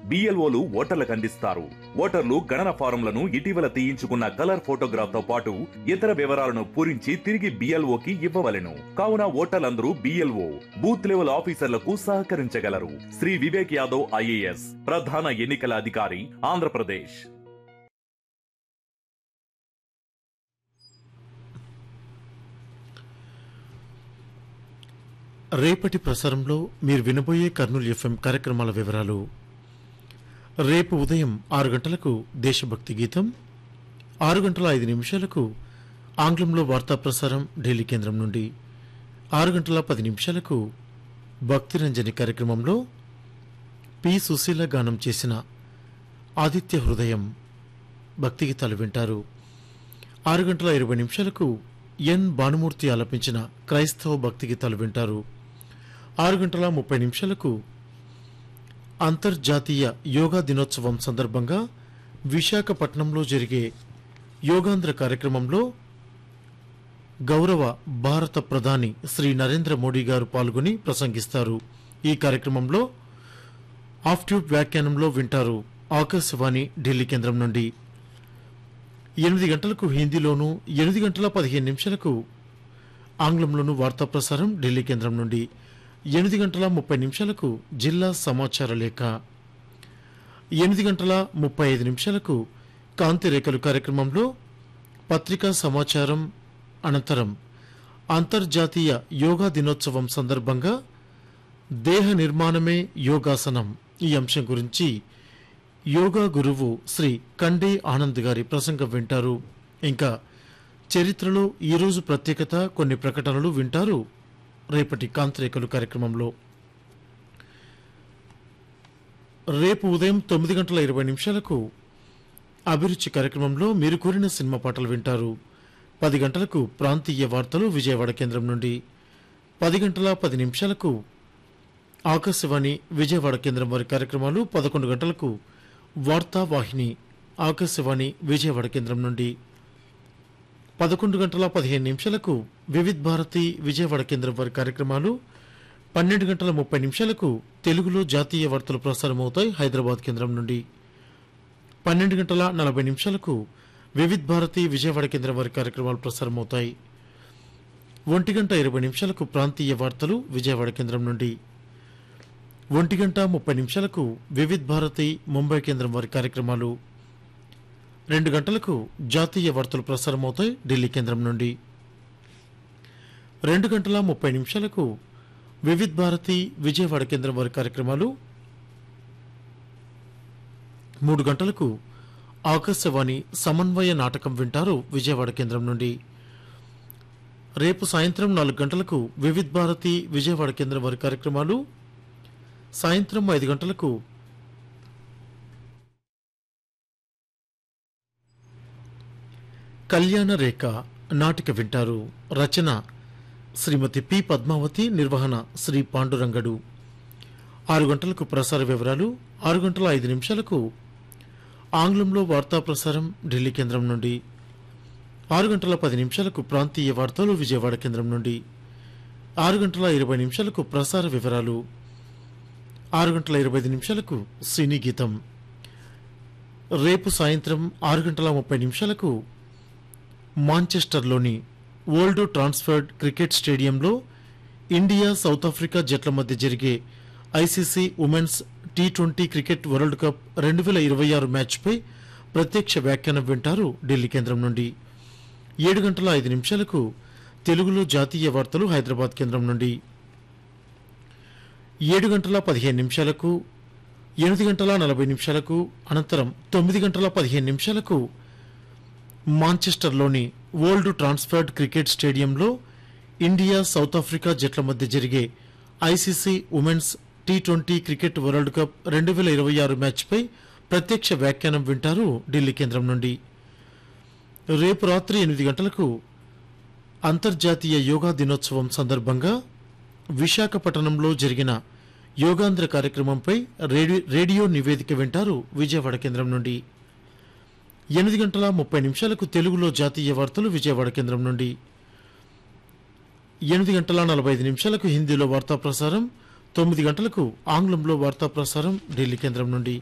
బిఎల్ఓలు ఓటర్లకు అందిస్తారు ఓటర్లు గణన ఫారంలను ఇటీవల తీయించుకున్న కలర్ ఫోటోగ్రాఫ్ తో పాటు ఇతర వివరాలను పూరించి తిరిగి బిఎల్ఓకి ఇవ్వవలెను కావున ఓటర్లందరూ బిఎల్ఓ బూత్ లెవెల్ ఆఫీసర్లకు సహకరించగలరు శ్రీ వివేక్ యాదవ్ ఐఏఎస్ ప్రధాన ఎన్నికల అధికారి ఆంధ్రప్రదేశ్ రేపటి ప్రసారంలో మీరు వినబోయే కర్నూలు ఎఫ్ఎం కార్యక్రమాల వివరాలు రేపు ఉదయం ఆరు గంటలకు దేశభక్తి గీతం ఆరు గంటల ఐదు నిమిషాలకు ఆంగ్లంలో వార్తా ప్రసారం ఢిల్లీ కేంద్రం నుండి ఆరు గంటల పది నిమిషాలకు భక్తిరంజని కార్యక్రమంలో పి సుశీల గానం చేసిన ఆదిత్య హృదయం భక్తి గీతాలు వింటారు ఆరు గంటల ఇరవై నిమిషాలకు ఎన్ భానుమూర్తి ఆలపించిన క్రైస్తవ భక్తి గీతాలు వింటారు ఆరు గంటల ముప్పై నిమిషాలకు అంతర్జాతీయ యోగా దినోత్సవం సందర్భంగా విశాఖపట్నంలో జరిగే యోగాంధ్ర కార్యక్రమంలో గౌరవ భారత ప్రధాని శ్రీ నరేంద్ర మోడీ గారు పాల్గొని ప్రసంగిస్తారు ఈ కార్యక్రమంలో ఆఫ్ట్యూబ్ వ్యాఖ్యానంలో వింటారు ఆకాశవాణి ఢిల్లీ కేంద్రం నుండి ఎనిమిది గంటలకు హిందీలోను ఎనిమిది గంటల పదిహేను నిమిషాలకు ఆంగ్లంలోను వార్తా ప్రసారం ఢిల్లీ కేంద్రం నుండి ఎనిమిది గంటల ముప్పై నిమిషాలకు జిల్లా సమాచార లేఖ ఎనిమిది గంటల ముప్పై ఐదు నిమిషాలకు కాంతి రేఖలు కార్యక్రమంలో పత్రికా సమాచారం అనంతరం అంతర్జాతీయ యోగా దినోత్సవం సందర్భంగా దేహ నిర్మాణమే యోగాసనం ఈ అంశం గురించి యోగా గురువు శ్రీ కండే ఆనంద్ గారి ప్రసంగం వింటారు ఇంకా చరిత్రలో ఈరోజు ప్రత్యేకత కొన్ని ప్రకటనలు వింటారు రేపటి కాంతిరేఖలు కార్యక్రమంలో రేపు ఉదయం తొమ్మిది గంటల ఇరవై నిమిషాలకు అభిరుచి కార్యక్రమంలో మీరు కోరిన సినిమా పాటలు వింటారు పది గంటలకు ప్రాంతీయ వార్తలు విజయవాడ కేంద్రం నుండి పది గంటల పది నిమిషాలకు ఆకాశవాణి విజయవాడ కేంద్రం వారి కార్యక్రమాలు పదకొండు గంటలకు వార్తా వాహిని ఆకాశవాణి విజయవాడ కేంద్రం నుండి పదకొండు గంటల పదిహేను నిమిషాలకు వివిధ్ భారతి విజయవాడ కేంద్రం వారి కార్యక్రమాలు పన్నెండు గంటల ముప్పై నిమిషాలకు తెలుగులో జాతీయ వార్తలు ప్రసారమవుతాయి హైదరాబాద్ కేంద్రం నుండి పన్నెండు గంటల నలభై నిమిషాలకు వివిధ్ భారతి విజయవాడ కేంద్రం వారి కార్యక్రమాలు ప్రసారమవుతాయి ఒంటి గంట ఇరవై నిమిషాలకు ప్రాంతీయ వార్తలు విజయవాడ కేంద్రం నుండి ఒంటి గంట ముప్పై నిమిషాలకు వివిధ్ భారతి ముంబై కేంద్రం వారి కార్యక్రమాలు రెండు గంటలకు జాతీయ వార్తలు ప్రసారమవుతాయి ఢిల్లీ కేంద్రం నుండి రెండు గంటల ముప్పై నిమిషాలకు వివిధ్ భారతి విజయవాడ కేంద్రం వారి కార్యక్రమాలు మూడు గంటలకు ఆకాశవాణి సమన్వయ నాటకం వింటారు విజయవాడ కేంద్రం నుండి రేపు సాయంత్రం నాలుగు గంటలకు వివిధ్ భారతి విజయవాడ కేంద్రం వారి కార్యక్రమాలు సాయంత్రం ఐదు గంటలకు కళ్యాణ రేఖ నాటిక వింటారు రచన శ్రీమతి పి పద్మావతి నిర్వహణ శ్రీ పాండురంగడు ఆరు గంటలకు ప్రసార వివరాలు ఆరు గంటల ఐదు నిమిషాలకు ఆంగ్లంలో వార్తా ప్రసారం ఢిల్లీ కేంద్రం నుండి ఆరు గంటల పది నిమిషాలకు ప్రాంతీయ వార్తలు విజయవాడ కేంద్రం నుండి ఆరు గంటల ఇరవై నిమిషాలకు ప్రసార వివరాలు ఆరు గంటల ఇరవై ఐదు నిమిషాలకు సినీ గీతం రేపు సాయంత్రం ఆరు గంటల ముప్పై నిమిషాలకు మాంచెస్టర్లోని ఓల్డ్ ట్రాన్స్ఫర్డ్ క్రికెట్ స్టేడియంలో ఇండియా సౌత్ ఆఫ్రికా జట్ల మధ్య జరిగే ICC women's T twenty cricket world cup రెండు వేల ఇరవై ఆరు మ్యాచ్పై ప్రత్యక్ష వ్యాఖ్యానం వింటారు ఢిల్లీ కేంద్రం నుండి ఏడు గంటల ఐదు నిమిషాలకు తెలుగులో జాతీయ వార్తలు హైదరాబాద్ కేంద్రం నుండి ఏడు గంటల పదిహేను నిమిషాలకు ఎనిమిది గంటల నలభై నిమిషాలకు అనంతరం తొమ్మిది గంటల పదిహేను నిమిషాలకు మాంచెస్టర్లోని ఓల్డ్ ట్రాన్స్ఫర్డ్ క్రికెట్ స్టేడియంలో ఇండియా సౌత్ ఆఫ్రికా జట్ల మధ్య జరిగే ICC women's T twenty cricket world cup రెండు వేల ఇరవై ఆరు మ్యాచ్పై ప్రత్యక్ష వ్యాఖ్యానం వింటారు ఢిల్లీ కేంద్రం నుండి రేపు రాత్రి ఎనిమిది గంటలకు అంతర్జాతీయ యోగా దినోత్సవం సందర్భంగా విశాఖపట్నంలో జరిగిన యోగాంధ్ర కార్యక్రమంపై రేడి రేడియో నివేదిక వింటారు విజయవాడ కేంద్రం నుండి ఎనిమిది గంటల ముప్పై నిమిషాలకు తెలుగులో జాతీయ వార్తలు విజయవాడ కేంద్రం నుండి ఎనిమిది గంటల నలభై ఐదు నిమిషాలకు హిందీలో వార్తా ప్రసారం తొమ్మిది గంటలకు ఆంగ్లంలో వార్తా ప్రసారం ఢిల్లీ కేంద్రం నుండి